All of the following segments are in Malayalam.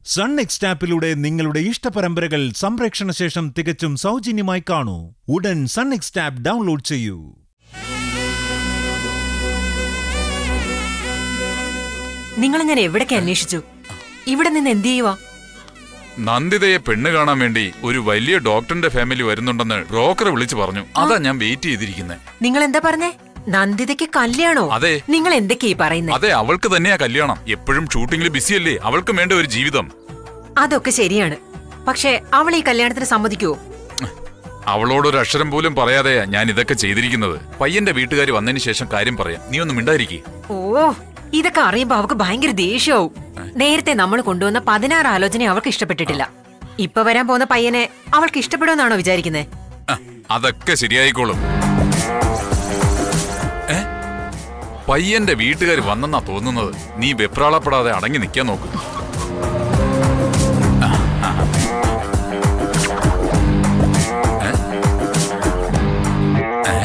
സൺ എക്സ്റ്റാപ്പിലൂടെ നിങ്ങളുടെ ഇഷ്ടപരമ്പരകൾ സംപ്രേക്ഷണ ശേഷം തികച്ചും സൗജന്യമായി കാണൂ ഉടൻ സൺ എക്സ്റ്റാപ്പ് ഡൗൺലോഡ് ചെയ്യൂ നിങ്ങൾ ഞാൻ എവിടൊക്കെ അന്വേഷിച്ചു ഇവിടെ നിന്ന് എന്ത് ചെയ്യുവാ നന്ദിതയെ പെണ്ണ് കാണാൻ വേണ്ടി ഒരു വലിയ ഡോക്ടറിന്റെ ഫാമിലി വരുന്നുണ്ടെന്ന് ബ്രോക്കർ വിളിച്ചു പറഞ്ഞു അതാ ഞാൻ വെയിറ്റ് ചെയ്തിരിക്കുന്നത് നിങ്ങൾ എന്താ പറഞ്ഞേ നന്ദിതയ്ക്ക് കല്യാണോ അതെ. നിങ്ങൾ എന്തൊക്കെയാ ഈ പറയുന്നേ അതെ അവൾക്ക് തന്നെയാ കല്യാണം എപ്പോഴും ഷൂട്ടിങ്ങിൽ ബിസിയല്ലേ അവൾക്ക് വേണ്ട ഒരു ജീവിതം അതൊക്കെ ശരിയാണ് പക്ഷേ അവൾ ഈ കല്യാണത്തിന് സമ്മതിക്കുവോ അവളോട് ഒരു അക്ഷരം പോലും പറയാതെയാ ഞാൻ ഇതൊക്കെ ചെയ്തിരിക്കുന്നത് പയ്യന്റെ വീട്ടുകാർ വന്നതിന് ശേഷം കാര്യം പറയാം നീ ഒന്ന് മിണ്ടായിരിക്കേ ഓ ഇതൊക്കെ അറിയുമ്പോ അവൾക്ക് ഭയങ്കര ദേഷ്യവും നേരത്തെ നമ്മൾ കൊണ്ടുവന്ന പതിനാറ് ആലോചന അവൾക്ക് ഇഷ്ടപ്പെട്ടിട്ടില്ല ഇപ്പൊ വരാൻ പോകുന്ന പയ്യനെ അവൾക്ക് ഇഷ്ടപ്പെടുമെന്നാണോ വിചാരിക്കുന്നത് അതൊക്കെ ശരിയായിക്കോളും ഏ? പയ്യന്റെ വീട്ടുകാർ വന്നെന്നാ തോന്നുന്നത് നീ വെപ്രാളപ്പെടാതെ അടങ്ങി നിൽക്കാൻ നോക്ക് ആ, ആ. ഏ? ഏ?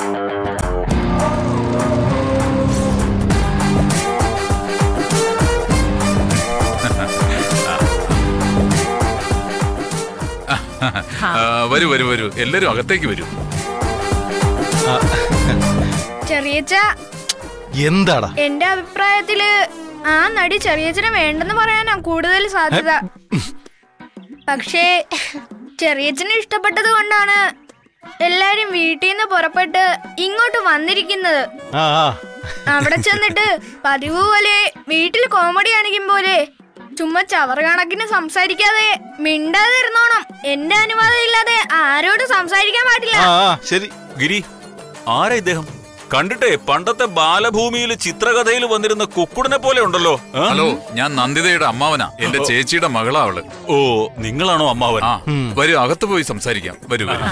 ആ, വരൂ വരൂ വരൂ എല്ലാരും അകത്തേക്ക് വരൂ ചെറിയച്ച എന്താടാ എന്റെ അഭിപ്രായത്തില് ആ നടി ചെറിയച്ചനെ വേണ്ടെന്ന് പറയാനാ കൂടുതൽ സാധ്യത പക്ഷേ ചെറിയച്ചനെ ഇഷ്ടപ്പെട്ടത് കൊണ്ടാണ് എല്ലാരും വീട്ടിൽ നിന്ന് പുറപ്പെട്ട് ഇങ്ങോട്ട് വന്നിരിക്കുന്നത് ആ ആ. അവിടെ ചെന്നിട്ട് പതിവ് പോലെ വീട്ടിൽ കോമഡി കാണിക്കും പോലെ ചുമ്മാ ചവർ കണക്കിന് സംസാരിക്കാതെ മിണ്ടാതിരുന്നോണം എന്റെ അനുവാദം ഇല്ലാതെ ആരോടും സംസാരിക്കാൻ പാടില്ല ആ ആ, ശരി ഗിരി ആരാ ഇദ്ദേഹം കണ്ടിട്ടേ പണ്ടത്തെ ബാലഭൂമിയിൽ ചിത്രകഥയിൽ വന്നിരുന്ന കുക്കുടനെ പോലെ ഉണ്ടല്ലോ ആ? ഹലോ ഞാൻ നന്ദിതയുടെ അമ്മാവനാ എന്റെ ചേച്ചിയുടെ മകളാ അവള് ഓ നിങ്ങളാണോ അമ്മാവൻ ആ വരൂ അകത്ത് പോയി സംസാരിക്കാം വരൂ വരൂ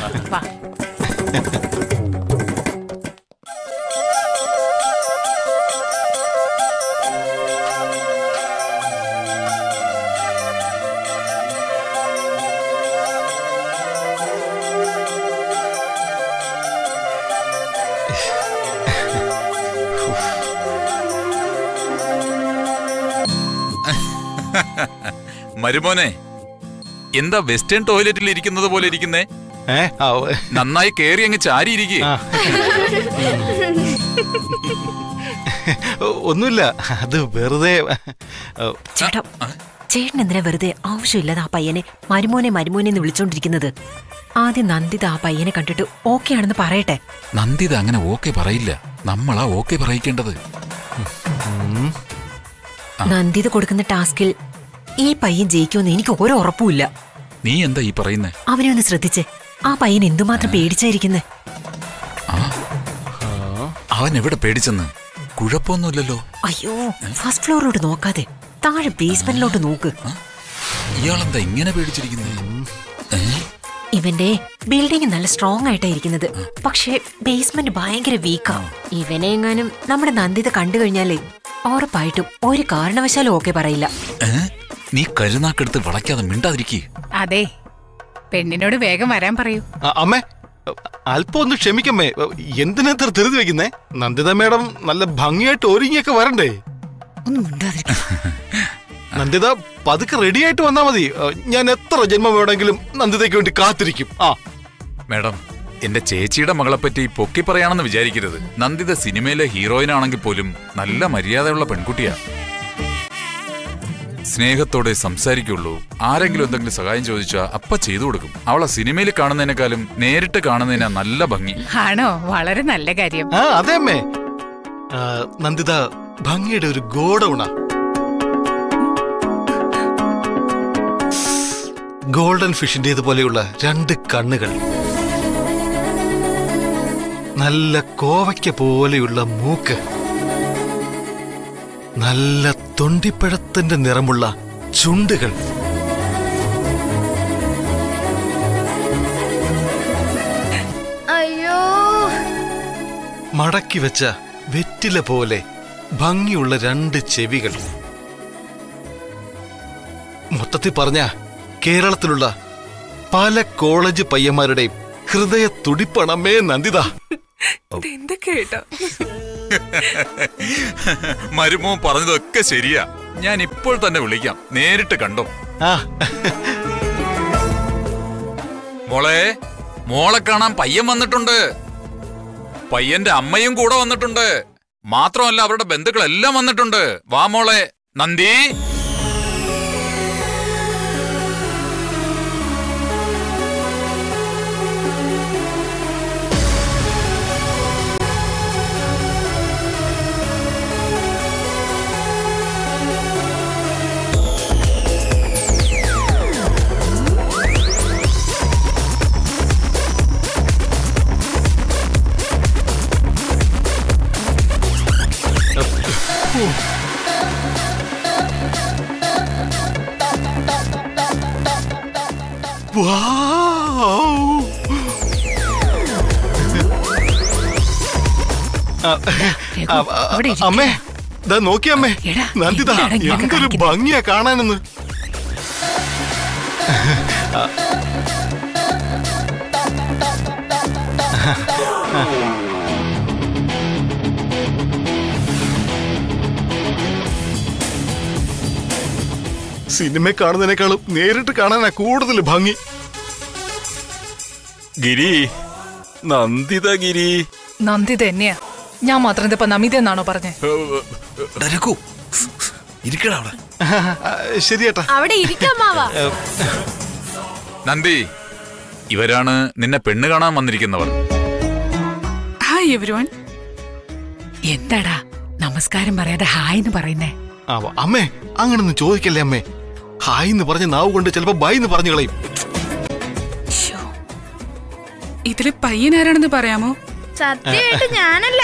മരുമോനെ എന്താ വെസ്റ്റേൺ ടോയ്ലറ്റിൽ ഇരിക്കുന്നത് പോലെ ഇരിക്കുന്നേ ഏ ആ, ഓ, നന്നായി കേറി അങ്ങ് ചാരിയിരിക്കേ ആ. ഒന്നുമില്ല അത് വെറുതെ ഓ, ചേട്ടാ ചേട്ടൻ എന്തിനാ വെറുതെ ആവശ്യമില്ലാതെ ആ പയ്യനെ മരുമോനെ മരുമോനെ എന്ന് വിളിച്ചോണ്ടിരിക്കുന്നത് ആദ്യം നന്ദിത ആ പയ്യനെ കണ്ടിട്ട് ഓക്കെ ആണെന്ന് പറയട്ടെ നന്ദിത അങ്ങനെ ഓക്കെ പറയില്ല നമ്മളാ ഓക്കെ പറയിക്കേണ്ടത് നന്ദിത കൊടുക്കുന്ന ടാസ്കിൽ ഈ പയ്യൻ ജയിക്കുമെന്ന് എനിക്ക് ഒരു ഉറപ്പുമില്ല നീ എന്താ ഈ പറയുന്നേ അവനെ ഒന്ന് ശ്രദ്ധിച്ചേ ആ പയ്യൻ എന്തുമാത്രം പേടിച്ചായിരിക്കുന്നേ അവൻ എവിടെ പേടിച്ചെന്ന് കുഴപ്പമൊന്നുമില്ലല്ലോ അയ്യോ ഫസ്റ്റ് ഫ്ലോറിലോട്ട് നോക്കാതെ താഴെ ബേസ്മെന്റിലോട്ട് നോക്ക് ഇയാളെന്താ ഇങ്ങനെ പേടിച്ചിരിക്കുന്നേ ഏ? ഇവന്റെ ബിൽഡിംഗ് നല്ല സ്ട്രോങ് ആയിട്ടാ ഇരിക്കുന്നത് പക്ഷേ ബേസ്മെന്റ് ഭയങ്കര വീക്കാ ഇവനെ എങ്ങാനും നമ്മുടെ നന്ദിത കണ്ടു കഴിഞ്ഞാലേ ഉറപ്പായിട്ടും ഒരു കാരണവശാലും ഓക്കെ പറയില്ല ഏ? നീ കരുനാക്കെടുത്ത് വളയ്ക്കാതെ മിണ്ടാതിരിക്കേ അതെ പെണ്ണിനോട് വേഗം വരാൻ പറയൂ ആ, അമ്മേ അല്പം ഒന്ന് ക്ഷമിക്കമ്മേ എന്തിനാ ഇത്ര ധൃതി വെക്കുന്നേ നന്ദിത മേഡം നല്ല ഭംഗിയായിട്ട് ഒരുങ്ങിയൊക്കെ വരണ്ടേ ഒന്നും മിണ്ടാതിരിക്ക നന്ദിത പതുക്കെ റെഡി ആയിട്ട് വന്നാ മതി ഞാൻ എത്ര ജന്മം വേണമെങ്കിലും നന്ദിതയ്ക്ക് വേണ്ടി കാത്തിരിക്കും ആ മേഡം എന്റെ ചേച്ചിയുടെ മകളെപ്പറ്റി പൊക്കി പറയാണെന്ന് വിചാരിക്കരുത് നന്ദിത സിനിമയിലെ ഹീറോയിൻ ആണെങ്കിൽ പോലും നല്ല മര്യാദയുള്ള പെൺകുട്ടിയാ സ്നേഹത്തോടെ സംസാരിക്കുള്ളൂ ആരെങ്കിലും എന്തെങ്കിലും സഹായം ചോദിച്ചാൽ അപ്പ ചെയ്തു കൊടുക്കും അവളെ സിനിമയിൽ കാണുന്നതിനേക്കാളും നേരിട്ട് കാണുന്നതിനാ നല്ല ഭംഗി ആണോ വളരെ നല്ല കാര്യം ആ അതെ അമ്മേ ആ, നന്ദിത ഭംഗിയുടെ ഒരു ഗോഡൗണാ ഗോൾഡൻ ഫിഷിന്റേതുപോലെയുള്ള രണ്ട് കണ്ണുകൾ നല്ല കോവയ്ക്ക പോലെയുള്ള മൂക്ക് നല്ല തൊണ്ടിപ്പഴത്തിന്റെ നിറമുള്ള ചുണ്ടുകൾ അയ്യോ മടക്കി വെച്ച വെറ്റില പോലെ ഭംഗിയുള്ള രണ്ട് ചെവികൾ മൊത്തത്തിൽ പറഞ്ഞ കേരളത്തിലുള്ള പല കോളേജ് പയ്യന്മാരുടെയും ഹൃദയ തുടിപ്പണമേ നന്ദിത മരുമോ പറഞ്ഞതൊക്കെ ശരിയാ ഞാൻ ഇപ്പോൾ തന്നെ വിളിക്കാം നേരിട്ട് കണ്ടോ ആ മോളെ മോളെ കാണാൻ പയ്യൻ വന്നിട്ടുണ്ട് പയ്യന്റെ അമ്മയും കൂടെ വന്നിട്ടുണ്ട് മാത്രമല്ല അവരുടെ ബന്ധുക്കളെല്ലാം വന്നിട്ടുണ്ട് വാ മോളെ നന്ദി വൗ. ആ, രഘു, ആ, അവിടെ ഇരിക്ക്. അമ്മേ ദാ നോക്കിയമ്മേ എടാ, നന്ദിത എന്തിനാടാ ഇങ്ങനെയൊക്കെ എന്തൊരു കാണിക്കുന്നെ? ഭംഗിയാ കാണാനെന്ന് സിനിമ കാണുന്നതിനേക്കാളും നേരിട്ട് കാണാനാ കൂടുതൽ ഭംഗി ഗിരി നന്ദിത ഗിരി നന്ദിത തന്നെയാ ഞാൻ മാത്രം ഇതിപ്പോ നമിത എന്നാണോ പറഞ്ഞേ ഇരിക്കടാ അവിടെ ആ, ശരിയേട്ടാ അവിടെ ഇരിക്കമ്മാവാ നന്ദി ഇവരാണ് നിന്നെ പെണ്ണ് കാണാൻ വന്നിരിക്കുന്നവർ ഹായ് എവരിവൺ എന്താടാ നമസ്കാരം പറയാതെ ഹായ് എന്ന് പറയുന്നേ ആ, അമ്മേ അങ്ങനൊന്നും ചോദിക്കല്ലേ അമ്മേ ഹായ് എന്ന് പറഞ്ഞ് നാവ് കൊണ്ട് ചിലപ്പോ ബൈ എന്ന് പറഞ്ഞു കളയും ഇതില് പയ്യൻ ആരാണെന്ന് പറയാമോ സത്യമായിട്ട് ഞാനല്ല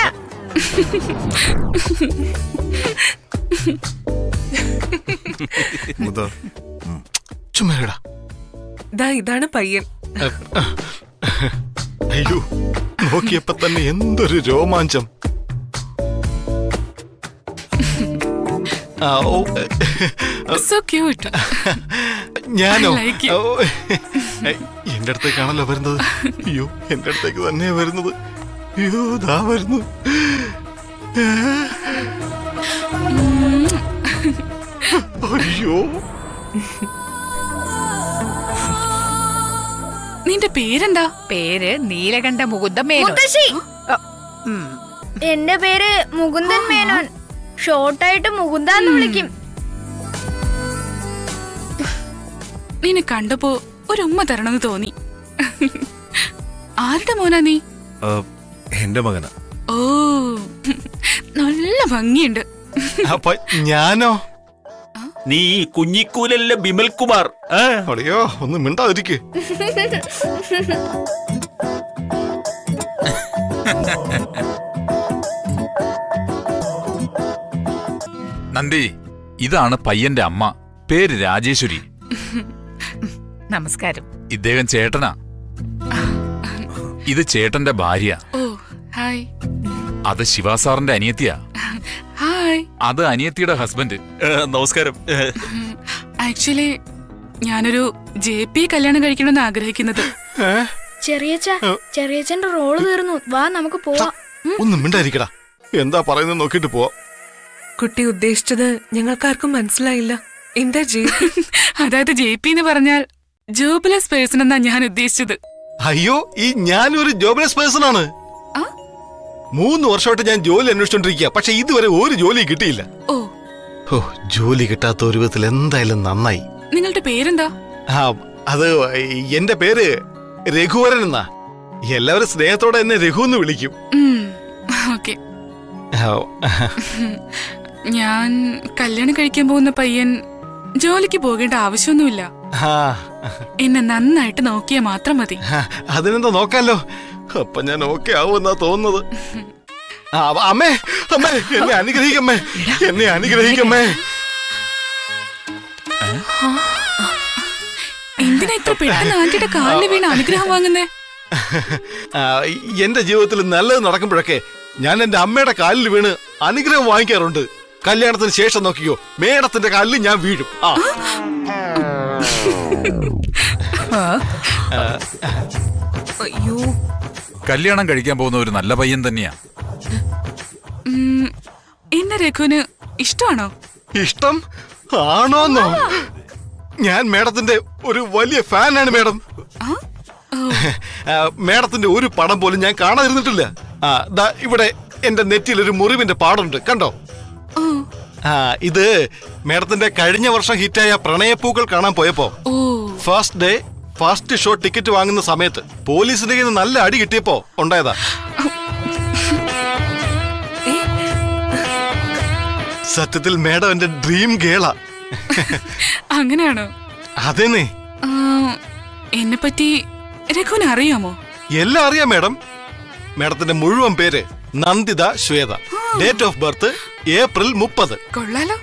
ചുമ്മാ ദാ ഇതാണ് പയ്യൻ അയ്യോ നോക്കിയപ്പോ തന്നെ എന്തൊരു രോമാഞ്ചം ആ, ഓ, സോ ക്യൂട്ട് ഞാനോ I like you. ഓ, ഏയ്, എന്റെ അടുത്തേക്കാണല്ലോ വരുന്നത് അയ്യോ എന്റെ അടുത്തേക്ക് തന്നെയാ വരുന്നത് അയ്യോ ദാ വരുന്നു അയ്യോ നിന്റെ പേരെന്താ പേര് നീലകണ്ഠ മുകുന്ദ മേനോൻ മുത്തശ്ശി ഉം. എന്റെ പേര് മുകുന്ദൻ മേനോൻ ഷോർട്ടായിട്ട് മുകുന്ദ എന്ന് വിളിക്കും നിന്നെ കണ്ടപ്പോ ഒരു ഉമ്മ തരണമെന്ന് തോന്നി ആരുടെ മോനാ നീ ആ, എന്റെ മകനാ ഓ നല്ല ഭംഗിയുണ്ട് അപ്പൊ ഞാനോ നീ ഈ കുഞ്ഞിക്കൂലല്ല ബിമൽ കുമാർ ആ? അടിയോ ഒന്ന് മിണ്ടാതിരിക്ക് നന്ദി ഇതാണ് പയ്യന്റെ അമ്മ പേര് രാജേശ്വരി നമസ്കാരം ഇദ്ദേഹം ചേട്ടനാ ഇത് ചേട്ടന്റെ ഭാര്യ ഓ ഹായ് അത് ശിവാസാറിന്റെ അനിയത്തിയാ ഹായ് അത് അനിയത്തിയുടെ ഹസ്ബൻഡ് ഏ, നമസ്കാരം ഏ, ആക്ച്വലി ഞാനൊരു ജെ പി കല്യാണം കഴിക്കണമെന്ന് ആഗ്രഹിക്കുന്നത് ഏ? ചെറിയച്ച ചെറിയച്ചന്റെ റോള് തീർന്നു വാ നമുക്ക് പോവാം ഒന്ന് മിണ്ടായിരിക്കടാ എന്താ പറയുന്നത് നോക്കിട്ട് പോവാം കുട്ടി ഉദ്ദേശിച്ചത് ഞങ്ങൾക്കാർക്കും മനസ്സിലായില്ല എന്താ ജി അതായത് ജെ പി എന്ന് പറഞ്ഞാൽ ജോബ്ലെസ് പേഴ്സൺ എന്നാ ഞാൻ ഉദ്ദേശിച്ചത് അയ്യോ ഈ ഞാനൊരു ജോബ്ലെസ് പേഴ്സൺ ആണ് ആ? മൂന്ന് വർഷമായിട്ട് ഞാൻ ജോലി അന്വേഷിച്ചോണ്ടിരിക്കുക പക്ഷെ ഇതുവരെ ഒരു ജോലി കിട്ടിയില്ല ഓ ഓ ജോലി കിട്ടാത്ത ഒരു വിധത്തിൽ എന്തായാലും നന്നായി നിങ്ങളുടെ പേരെന്താ ആ അത് എന്റെ പേര് രഘുവരൻ എന്നാ എല്ലാവരും സ്നേഹത്തോടെ എന്നെ രഘു എന്ന് വിളിക്കും ഓക്കെ ആ, ഞാൻ കല്യാണം കഴിക്കാൻ പോകുന്ന പയ്യൻ ജോലിക്ക് പോകേണ്ട ആവശ്യമൊന്നുമില്ല ആ, എന്നെ നന്നായിട്ട് നോക്കിയാൽ മാത്രം മതി ആ, അതിനെന്താ നോക്കാലോ അപ്പൊ ഞാൻ ഓക്കെ ആവുമെന്നാ തോന്നുന്നത് ആ, അമ്മേ അമ്മേ എന്നെ അനുഗ്രഹിക്കമ്മേ എന്നെ അനുഗ്രഹിക്കമ്മേ എന്തിനാ ഇത്ര പെട്ടെന്ന് ആന്റിയുടെ കാലിൽ വീണ് അനുഗ്രഹം വാങ്ങുന്നേ ആ, എന്റെ ജീവിതത്തിൽ നല്ലത് നടക്കുമ്പോഴൊക്കെ ഞാൻ എന്റെ അമ്മയുടെ കാലിൽ വീണ് അനുഗ്രഹം വാങ്ങിക്കാറുണ്ട് കല്യാണത്തിന് ശേഷം നോക്കിയോ മേടത്തിന്റെ കാലിൽ ഞാൻ വീഴും ആ അയ്യോ കല്യാണം കഴിക്കാൻ പോകുന്ന ഒരു നല്ല പയ്യൻ തന്നെയാ ഉം, എന്നെ രഘുവിന് ഇഷ്ടമാണോ ഇഷ്ടം ആണോന്നോ ഞാൻ മേഡത്തിന്റെ ഒരു വലിയ ഫാനാണ് മേഡം ആ, മേഡത്തിന്റെ ഒരു പടം പോലും ഞാൻ കാണാതിരുന്നിട്ടില്ല ആ ദാ ഇവിടെ എന്റെ നെറ്റിയിൽ ഒരു മുറിവിന്റെ പാടുണ്ട് കണ്ടോ ആ ഇത് മേഡത്തിന്റെ കഴിഞ്ഞ വർഷം ഹിറ്റായ പ്രണയപ്പൂക്കൾ കാണാൻ പോയപ്പോ ഓ first day first show ticket വാങ്ങുന്ന സമയത്ത് പോലീസിന്റെ കയ്യിൽ നിന്ന് നല്ല അടി കിട്ടിയപ്പോ ഉണ്ടായതാ സത്യത്തിൽ മേഡം എന്റെ ഡ്രീം ഗേളാ അങ്ങനെയാണോ അതേന്നേ ആ, എന്നെ പറ്റി രഘുവിന് അറിയാമോ എല്ലാം അറിയാം മേഡം മേഡത്തിന്റെ മുഴുവൻ പേര് Nanditha Shweta date of birth April മുപ്പത് കൊള്ളാലോ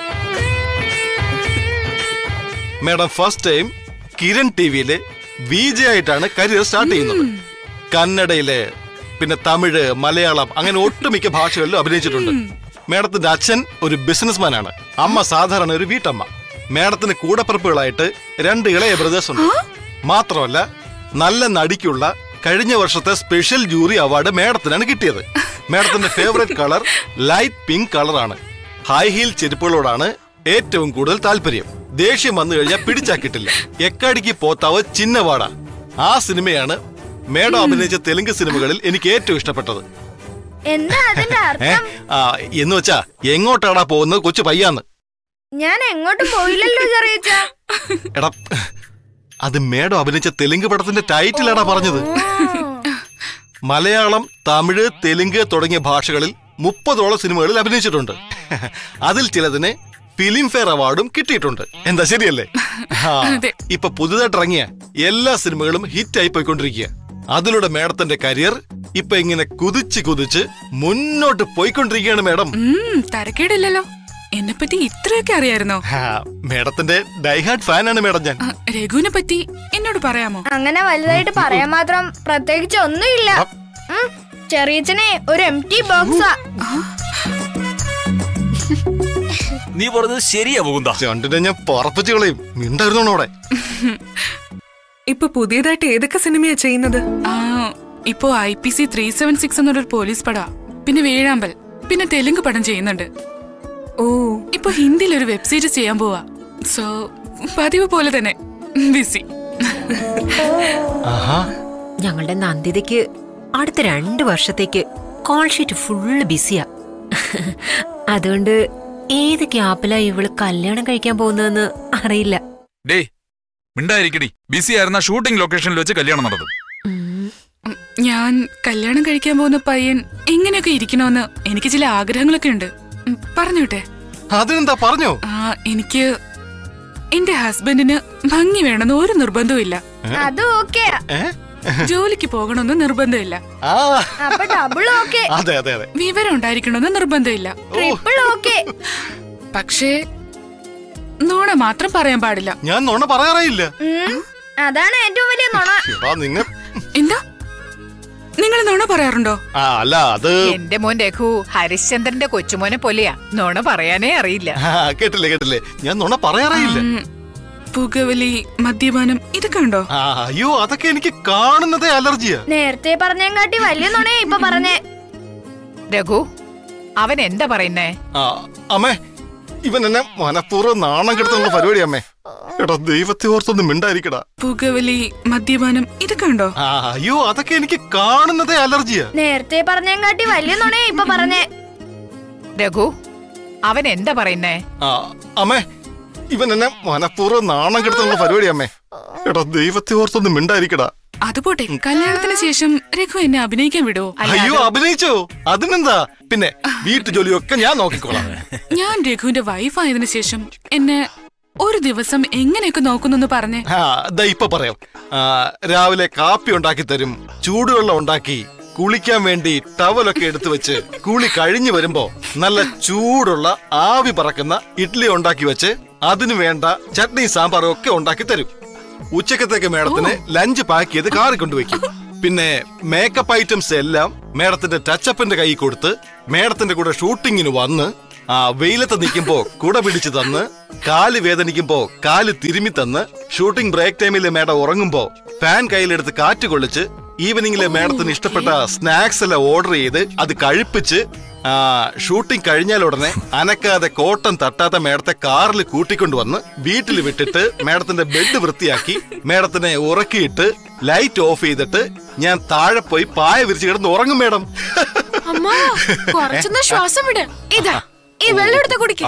madam first time Kiran T വിയിലെ വി ജെ ആയിട്ടാണ് കരിയർ സ്റ്റാർട്ട് ചെയ്യുന്നത് കന്നഡയിലെ പിന്നെ തമിഴ് മലയാളം അങ്ങനെ ഒട്ടുമിക്ക ഭാഷകളിലും അഭിനയിച്ചിട്ടുണ്ട് മേഡത്തിന്റെ അച്ഛൻ ഒരു ബിസിനസ്മാൻ ആണ് അമ്മ സാധാരണ ഒരു വീട്ടമ്മ മേഡത്തിന് കൂടപ്പിറപ്പുകളായിട്ട് രണ്ട് ഇളയ ബ്രദേഴ്സ് ഉണ്ട് മാത്രമല്ല നല്ല നടിക്കുള്ള കഴിഞ്ഞ വർഷത്തെ സ്പെഷ്യൽ ജൂറി അവാർഡ് മേഡത്തിനാണ് കിട്ടിയത് മേഡത്തിന്റെ ഫേവറേറ്റ് കളർ ലൈറ്റ് പിങ്ക് കളറാണ് ഹൈ ഹീൽ ചെരുപ്പുകളോടാണ് ഏറ്റവും കൂടുതൽ താല്പര്യം ദേഷ്യം വന്നു കഴിഞ്ഞാൽ പിടിച്ചാക്കിട്ടില്ല എക്കാടിക്ക് പോത്താവ് ചിന്നവാട ആ സിനിമയാണ് മേഡം അഭിനയിച്ച തെലുങ്ക് സിനിമകളിൽ എനിക്ക് ഏറ്റവും ഇഷ്ടപ്പെട്ടത് എന്താ അതിന്റെ ഏ അർത്ഥം ആ എന്ന് വെച്ചാ എങ്ങോട്ടാടാ പോകുന്നത് കൊച്ചു പയ്യാന്ന് ഞാൻ എങ്ങോട്ടും പോയില്ലല്ലോ ചെറിയച്ച എടാ അത് മേഡം അഭിനയിച്ച തെലുങ്ക് പടത്തിന്റെ ടൈറ്റിലാടാ പറഞ്ഞത് മലയാളം തമിഴ് തെലുങ്ക് തുടങ്ങിയ ഭാഷകളിൽ മുപ്പതോളം സിനിമകളിൽ അഭിനയിച്ചിട്ടുണ്ട് അതിൽ ചിലതിന് ഫിലിം ഫെയർ അവാർഡും കിട്ടിയിട്ടുണ്ട് എന്താ ശരിയല്ലേ ആ, അതെ. ഇപ്പൊ പുതുതായിട്ട് ഇറങ്ങിയ എല്ലാ സിനിമകളും ഹിറ്റായി പോയിക്കൊണ്ടിരിക്കുക അതിലൂടെ മേഡത്തിന്റെ കരിയർ ഇപ്പൊ ഇങ്ങനെ കുതിച്ച് കുതിച്ച് മുന്നോട്ട് പോയിക്കൊണ്ടിരിക്കുകയാണ് മേഡം ഉം തരക്കേടില്ലല്ലോ എന്നെ പറ്റി ഇത്രയൊക്കെ അറിയായിരുന്നോ ആ, മേഡത്തിന്റെ ഡൈഹാർഡ് ഫാനാണ് മേഡം ഞാൻ ആ, രഘുവിനെ പറ്റി എന്നോട് പറയാമോ അങ്ങനെ വലുതായിട്ട് പറയാൻ മാത്രം പ്രത്യേകിച്ച് ഒന്നുമില്ല ഉം, ചെറിയച്ചനെ ഒരു എം ടി ബോക്സാ നീ പറഞ്ഞത് ശരിയാ മുകുന്ദ രണ്ടിനെ ഞാൻ പറപ്പിച്ചു കളയും മിണ്ടായിരുന്നോണോ അവിടെ ഇപ്പൊ പുതിയതായിട്ട് ഏതൊക്കെ സിനിമയാ ചെയ്യുന്നത് ആ ഇപ്പോ I P C three seven six എന്നൊരു പോലീസ് പടാ പിന്നെ വേഴാമ്പൽ പിന്നെ തെലുങ്ക് പടം ചെയ്യുന്നുണ്ട് ഓ ഇപ്പൊ ഹിന്ദിയിൽ ഒരു വെബ് സീരീസ് ചെയ്യാൻ പോവാ സോ പതിവ് പോലെ തന്നെ ബിസി ആഹാ ഞങ്ങളുടെ നന്ദിതയ്ക്ക് അടുത്ത രണ്ട് വർഷത്തേക്ക് കോൾ ഷീറ്റ് ഫുള്ള് ബിസിയാ അതുകൊണ്ട് ഏത് ഗ്യാപ്പിലാ ഇവള് കല്യാണം കഴിക്കാൻ പോകുന്നതെന്ന് അറിയില്ല ഡേ മിണ്ടായിരിക്കടി ബിസി ആയിരുന്ന ഷൂട്ടിംഗ് ലൊക്കേഷനിൽ വെച്ച് കല്യാണം നടന്നു ഉം. ഉം, ഞാൻ കല്യാണം കഴിക്കാൻ പോകുന്ന പയ്യൻ എങ്ങനെയൊക്കെ ഇരിക്കണമെന്ന് എനിക്ക് ചില ആഗ്രഹങ്ങളൊക്കെ ഉണ്ട് ഉം, പറഞ്ഞോട്ടെ അതിനെന്താ പറഞ്ഞോ ആ എനിക്ക് എന്റെ ഹസ്ബൻഡിന് ഭംഗി വേണമെന്ന് ഒരു നിർബന്ധവും ഇല്ല അത് ഓക്കെ ഏ ജോലിക്ക് പോകണമെന്ന് നിർബന്ധമില്ല ആ അപ്പൊ ഡബിൾ ഓക്കെ അതെ അതെ അതെ വിവരം ഉണ്ടായിരിക്കണമെന്ന് നിർബന്ധമില്ല ട്രിപ്പിൾ ഓക്കെ പക്ഷേ നോണ മാത്രം പറയാൻ പാടില്ല ഞാൻ നുണ പറയാറായില്ല അതാണ് ഏറ്റവും വലിയ നുണ എടാ നിങ്ങ എന്താ നിങ്ങൾ നോണ പറയാറുണ്ടോ ആ അല്ല അത് എന്റെ മോൻ രഘു ഹരിശ്ചന്ദ്രന്റെ കൊച്ചുമോനെ പോലെയാ നോണ പറയാനേ അറിയില്ല ആ, കേട്ടില്ലേ കേട്ടില്ലേ ഞാൻ നുണ പറയാറായില്ല ഉം, പുകവലി മദ്യപാനം ഇതൊക്കെ ഉണ്ടോ ആ അയ്യോ അതൊക്കെ എനിക്ക് കാണുന്നതേ അലർജിയാ നേരത്തെ പറഞ്ഞേം കാട്ടി വലിയ നുണയാ ഇപ്പൊ പറഞ്ഞേ രഘു അവൻ എന്താ പറയുന്നേ ആ അമ്മേ ഇവൻ എന്നെ മനഃപൂർവ്വം നാണം കെടുത്തുള്ള പരിപാടി അമ്മേ എടാ ദൈവത്തെ ഓർത്തൊന്നും മിണ്ടായിരിക്കടാ പുകവലി മദ്യപാനം ഇതൊക്കെ ഉണ്ടോ ആ അയ്യോ അതൊക്കെ എനിക്ക് കാണുന്നതേ അലർജിയാ നേരത്തെ പറഞ്ഞേം കാട്ടി വലിയ നുണയാ ഇപ്പൊ പറഞ്ഞേ രഘു അവൻ എന്താ പറയുന്നേ ആ അമ്മേ ഇവൻ എന്നെ മനഃപൂർവ്വം നാണം കെടുത്തുള്ള പരിപാടി അമ്മേ എടാ ദൈവത്തെ ഓർത്തൊന്നും മിണ്ടായിരിക്കടാ അതുപോട്ടെ കല്യാണത്തിന് ശേഷം രഘു എന്നെ അഭിനയിക്കാൻ വിടുവോ അയ്യോ അഭിനയിച്ചോ അതിനെന്താ പിന്നെ വീട്ടു ജോലിയൊക്കെ ഞാൻ നോക്കിക്കോളാം ഞാൻ രഘുവിന്റെ വൈഫായതിനു ശേഷം എന്നെ ഒരു ദിവസം എങ്ങനെയൊക്കെ നോക്കുന്നെന്ന് പറഞ്ഞേ ആ ദാ ഇപ്പൊ പറയാം ആ, രാവിലെ കാപ്പി ഉണ്ടാക്കി തരും ചൂടുവെള്ളം ഉണ്ടാക്കി കുളിക്കാൻ വേണ്ടി ടവലൊക്കെ എടുത്തു വെച്ച് കുളി കഴിഞ്ഞു വരുമ്പോ നല്ല ചൂടുള്ള ആവി പറക്കുന്ന ഇഡ്ഡലി ഉണ്ടാക്കി വെച്ച് അതിനു വേണ്ട ചട്നി സാമ്പാറും ഒക്കെ ഉണ്ടാക്കി തരും ഉച്ചക്കത്തേക്ക് മേഡത്തിന് ലഞ്ച് പാക്ക് ചെയ്ത് കാറി കൊണ്ടുവയ്ക്കും പിന്നെ മേക്കപ്പ് ഐറ്റംസ് എല്ലാം മേഡത്തിന്റെ ടച്ചപ്പിന്റെ കൈ കൊടുത്ത് മേഡത്തിന്റെ കൂടെ ഷൂട്ടിങ്ങിന് വന്ന് ആ വെയിലത്ത് നിൽക്കുമ്പോ കുട പിടിച്ചു തന്ന് കാല് വേദനിക്കുമ്പോ കാല് തിരുമ്മി തന്ന് ഷൂട്ടിംഗ് ബ്രേക്ക് ടൈമിൽ മേഡം ഉറങ്ങുമ്പോ ഫാൻ കയ്യിലെടുത്ത് കാറ്റ് കൊള്ളിച്ച് ഈവനിങ്ങിലെ മേഡത്തിന് ഇഷ്ടപ്പെട്ട സ്നാക്സ് എല്ലാം ഓർഡർ ചെയ്ത് അത് കഴിപ്പിച്ച് ആ, ഷൂട്ടിംഗ് കഴിഞ്ഞാൽ ഉടനെ അനക്കാതെ കോട്ടം തട്ടാത്ത മേഡത്തെ കാറിൽ കൂട്ടിക്കൊണ്ടുവന്ന് വീട്ടിൽ വിട്ടിട്ട് മേഡത്തിന്റെ ബെഡ് വൃത്തിയാക്കി മേഡത്തിനെ ഉറക്കിയിട്ട് ലൈറ്റ് ഓഫ് ചെയ്തിട്ട് ഞാൻ താഴെ പോയി പായ വിരിച്ച് കിടന്ന് ഉറങ്ങും മേഡം അമ്മ കുറച്ചൊന്ന് ശ്വാസം വിട് ഇതാ ഈ വെള്ളം എടുത്ത് കുടിക്ക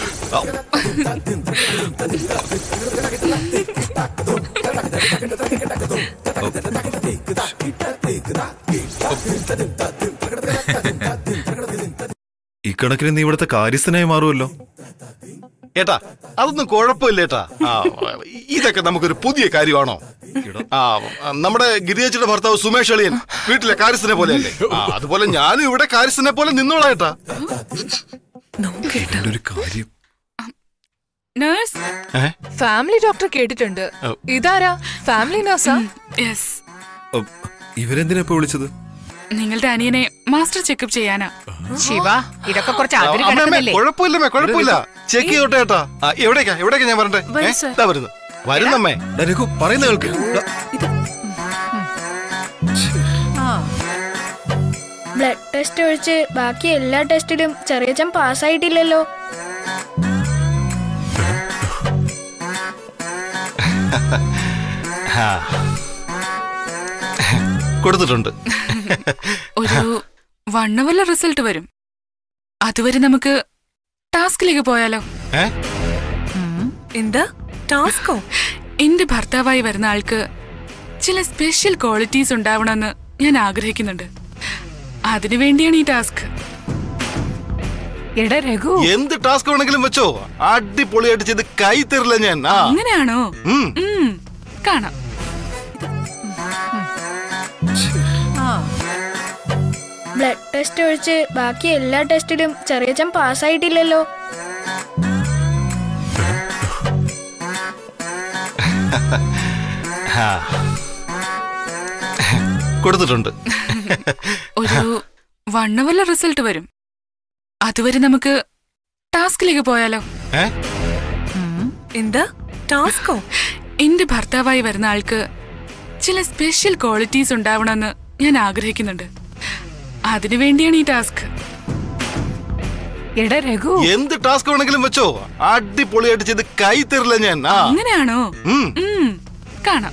ഇക്കണക്കിന് നീ ഇവിടുത്തെ കാര്യസ്ഥനായി മാറുമല്ലോ ഏട്ടാ അതൊന്നും കുഴപ്പമില്ല ഏട്ടാ ആ, ഇതൊക്കെ നമുക്കൊരു പുതിയ കാര്യമാണോ ആ നമ്മുടെ ഗിരിയച്ചയുടെ ഭർത്താവ് സുമേഷ് അളിയൻ വീട്ടിലെ കാര്യസ്ഥനെ പോലെയല്ലേ ആ, അതുപോലെ ഞാനും ഇവിടെ കാര്യസ്ഥനെ പോലെ നിന്നോളാം ഏട്ടാ ഇതിന്റെ ഒരു കാര്യം നേഴ്സ് ഫാമിലി ഡോക്ടർ കേട്ടിട്ടുണ്ട് ഓ. ഇതാരാ ഫാമിലി നഴ്സാ യെസ് ഓ, ഇവരെന്തിനാ ഇപ്പൊ വിളിച്ചത് നിങ്ങളുടെ അനിയനെ മാസ്റ്റർ ചെക്കപ്പ് ചെയ്യാനാ ശിവ ഇതൊക്കെ കുറച്ച് അതിര് അമ്മേ, അമ്മേ, കിടക്കുന്നില്ലേ കുഴപ്പമില്ലമ്മേ കുഴപ്പമില്ല ചെക്ക് ചെയ്തോട്ടെ ഏട്ടാ ആ, എവിടേക്കാ എവിടേക്കാ ഞാൻ വരട്ടെ വരൂ, ഏ, സർ. ദാ വരുന്നു വരുന്നമ്മേ പറയുന്ന കേൾക്ക് ബ്ലഡ് ടെസ്റ്റ് ഒഴിച്ച് ബാക്കി എല്ലാ ടെസ്റ്റിലും ചെറിയച്ചൻ പാസ്സായിട്ടില്ലല്ലോ ആ. കൊടുത്തിട്ടുണ്ട് ഒരു വൺ അവറിലെ റിസൾട്ട് വരും അതുവരെ നമുക്ക് ടാസ്കിലേക്ക് പോയാലോ ഏ എന്താ ടാസ്കോ എന്റെ ഭർത്താവായി വരുന്ന ആൾക്ക് ചില സ്പെഷ്യൽ ക്വാളിറ്റീസ് ഉണ്ടാവണമെന്ന് ഞാൻ ആഗ്രഹിക്കുന്നുണ്ട് അതിനു വേണ്ടിയാണ് ഈ ടാസ്ക് എടാ രഘു എന്ത് ടാസ്ക് വേണമെങ്കിലും വെച്ചോ അടിപൊളിയായിട്ട് ചെയ്ത് കൈ തരില്ല ഞാൻ ആ അങ്ങനെയാണോ ഉം. ഉം, കാണാം ബ്ലഡ് ടെസ്റ്റ് ഒഴിച്ച് ബാക്കി എല്ലാ ടെസ്റ്റിലും ചെറിയച്ചൻ പാസ്സായിട്ടില്ലല്ലോ ആ. കൊടുത്തിട്ടുണ്ട് ഒരു വൺ അവറിലെ റിസൾട്ട് വരും അതുവരെ നമുക്ക് ടാസ്കിലേക്ക് പോയാലോ ഏ എന്താ ടാസ്കോ എന്റെ ഭർത്താവായി വരുന്ന ആൾക്ക് ചില സ്പെഷ്യൽ ക്വാളിറ്റീസ് ഉണ്ടാവണമെന്ന് ഞാൻ ആഗ്രഹിക്കുന്നുണ്ട് അതിനു വേണ്ടിയാണ് ഈ ടാസ്ക് എടാ രഘു എന്ത് ടാസ്ക് വേണമെങ്കിലും വെച്ചോ അടിപൊളിയായിട്ട് ചെയ്ത് കൈ തരില്ല ഞാൻ ആ അങ്ങനെയാണോ ഉം. ഉം, കാണാം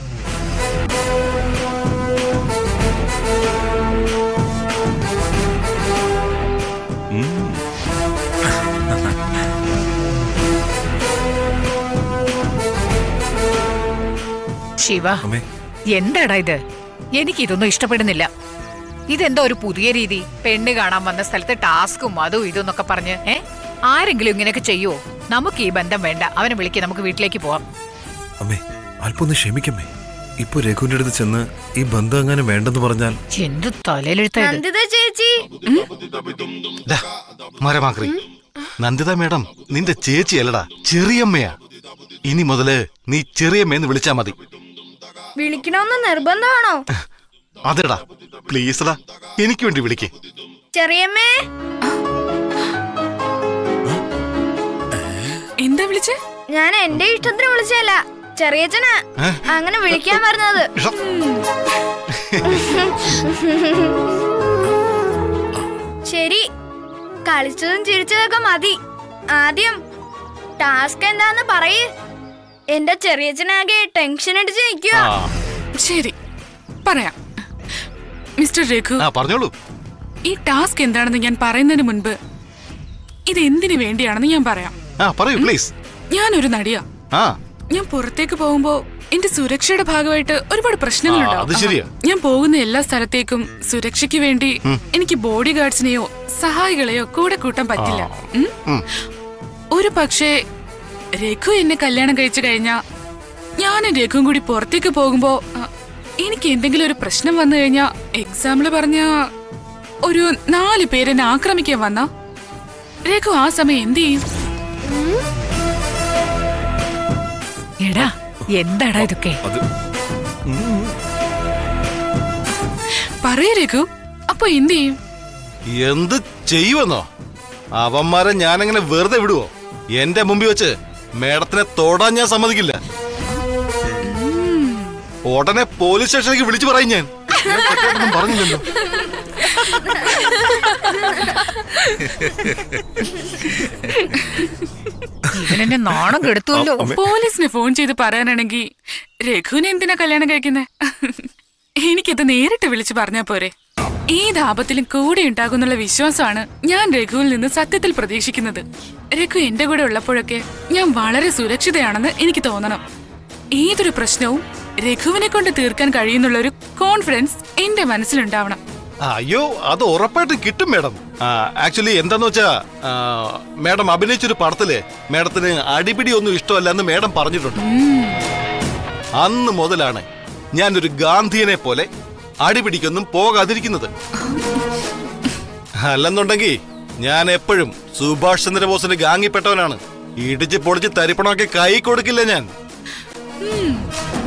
ശിവ അമ്മേ എന്താടാ ഇത് എനിക്ക് ഇതൊന്നും ഇഷ്ടപ്പെടുന്നില്ല ഇതെന്താ ഒരു പുതിയ രീതി പെണ്ണ് കാണാൻ വന്ന സ്ഥലത്ത് ടാസ്കും അതും ഇതും എന്നൊക്കെ പറഞ്ഞ് ഏ ആരെങ്കിലും ഇങ്ങനെയൊക്കെ ചെയ്യുവോ നമുക്ക് ഈ ബന്ധം വേണ്ട അവനെ വിളിക്ക് നമുക്ക് വീട്ടിലേക്ക് പോവാം അമ്മേ അല്പം ഒന്ന് ക്ഷമിക്കമ്മേ ഇപ്പൊ രഘുവിന്റെ അടുത്ത് ചെന്ന് ഈ ബന്ധം അങ്ങനെ വേണ്ടെന്ന് പറഞ്ഞാൽ എന്ത് തലയിലെഴുത്ത ഇത് നന്ദിത ചേച്ചി ദാ, മരമാക്രി നന്ദിത മേഡം നിന്റെ ചേച്ചി അല്ലടാ ചെറിയമ്മയാ ഇനി മുതല് നീ ചെറിയമ്മയെന്ന് വിളിച്ചാ മതി വിളിക്കണമെന്ന് നിർബന്ധമാണോ അതെടാ പ്ലീസ്ടാ എനിക്ക് വേണ്ടി വിളിക്കേ ചെറിയമ്മേ എന്താ വിളിച്ചേ ഞാൻ എന്റെ ഇഷ്ടത്തിന് വിളിച്ചല്ല ചെറിയച്ചനാ ഏ? അങ്ങനെ വിളിക്കാൻ പറഞ്ഞത് ശരി കളിച്ചതും ചിരിച്ചതൊക്കെ മതി ആദ്യം ടാസ്ക് എന്താന്ന് പറയ് എന്റെ ചെറിയച്ചനാകെ ടെൻഷൻ അടിച്ച് നിൽക്കുക ശരി പറയാം മിസ്റ്റർ രഘു ആ പറഞ്ഞോളൂ ഈ ടാസ്ക് എന്താണെന്ന് ഞാൻ പറയുന്നതിന് മുൻപ് ഇത് എന്തിനു വേണ്ടിയാണെന്ന് ഞാൻ പറയാം ആ പറയൂ പ്ലീസ് ഞാനൊരു നടിയാ ആ ഞാൻ പുറത്തേക്ക് പോകുമ്പോ എന്റെ സുരക്ഷയുടെ ഭാഗമായിട്ട് ഒരുപാട് ആ, അത് പ്രശ്നങ്ങളുണ്ടാവും ശരിയാ. ഞാൻ പോകുന്ന എല്ലാ സ്ഥലത്തേക്കും സുരക്ഷയ്ക്ക് വേണ്ടി എനിക്ക് ബോഡി ഗാർഡ്സിനെയോ സഹായികളെയോ കൂടെ കൂട്ടാൻ പറ്റില്ല ഉം? ഉം. ഒരു പക്ഷേ രഘു എന്നെ കല്യാണം കഴിച്ചു കഴിഞ്ഞാ ഞാനും രഘുവും കൂടി പുറത്തേക്ക് പോകുമ്പോ ആ, എനിക്ക് എന്തെങ്കിലും ഒരു പ്രശ്നം വന്നു കഴിഞ്ഞാ എക്സാമ്പിള് പറഞ്ഞ ഒരു നാല് പേരെന്നെ ആക്രമിക്കാൻ വന്ന രഘു ആ സമയം എന്ത് ചെയ്യും എടാ എന്താടാ ഇതൊക്കെ അത് പറയ രഘു അപ്പൊ എന്ത് ചെയ്യും എന്ത് ചെയ്യുമെന്നോ അവന്മാരെ ഞാനങ്ങനെ വെറുതെ വിടുവോ എന്റെ മുമ്പിൽ വെച്ച് മേഡത്തിനെ തൊടാൻ ഞാൻ സമ്മതിക്കില്ല ഉടനെ പോലീസ് സ്റ്റേഷനിലേക്ക് വിളിച്ചു പറയും ഞാൻ ഞാൻ തെറ്റായിട്ടൊന്നും പറഞ്ഞില്ലല്ലോ ഇവനെന്നെ നാണം കെടുത്തുമല്ലോ പോലീസിന് ഫോൺ ചെയ്ത് പറയാനാണെങ്കിൽ രഘുവിനെ എന്തിനാ കല്യാണം കഴിക്കുന്നത് എനിക്കത് നേരിട്ട് വിളിച്ചു പറഞ്ഞാ പോരെ ഏത് ആപത്തിലും കൂടെ ഉണ്ടാകുന്നുള്ള വിശ്വാസമാണ് ഞാൻ രഘുവിൽ നിന്ന് സത്യത്തിൽ പ്രതീക്ഷിക്കുന്നത് രഘു എന്റെ കൂടെ ഉള്ളപ്പോഴൊക്കെ ഞാൻ വളരെ സുരക്ഷിതയാണെന്ന് എനിക്ക് തോന്നണം ഏതൊരു പ്രശ്നവും രഘുവിനെ കൊണ്ട് തീർക്കാൻ കഴിയുന്നുള്ള ഒരു കോൺഫിഡൻസ് എന്റെ മനസ്സിലുണ്ടാവണം ആ, അയ്യോ അത് ഉറപ്പായിട്ടും കിട്ടും മേഡം ആക്ച്വലി എന്താന്ന് വെച്ചാ ആ, മേഡം അഭിനയിച്ചൊരു പടത്തില് മേഡത്തിന് അടിപിടി ഒന്നും ഇഷ്ടമല്ല എന്ന് മേഡം പറഞ്ഞിട്ടുണ്ട് അന്ന് മുതലാണ് ഞാനൊരു ഗാന്ധിയനെ പോലെ അടിപിടിക്കൊന്നും പോകാതിരിക്കുന്നത് അല്ലെന്നുണ്ടെങ്കിൽ ഞാൻ എപ്പോഴും സുഭാഷ് ചന്ദ്രബോസിന്റെ ഗാങ്ങിപ്പെട്ടവനാണ് ഇടിച്ച് പൊളിച്ച് തരിപ്പണമൊക്കെ കൈ കൊടുക്കില്ല ഞാൻ ഉം.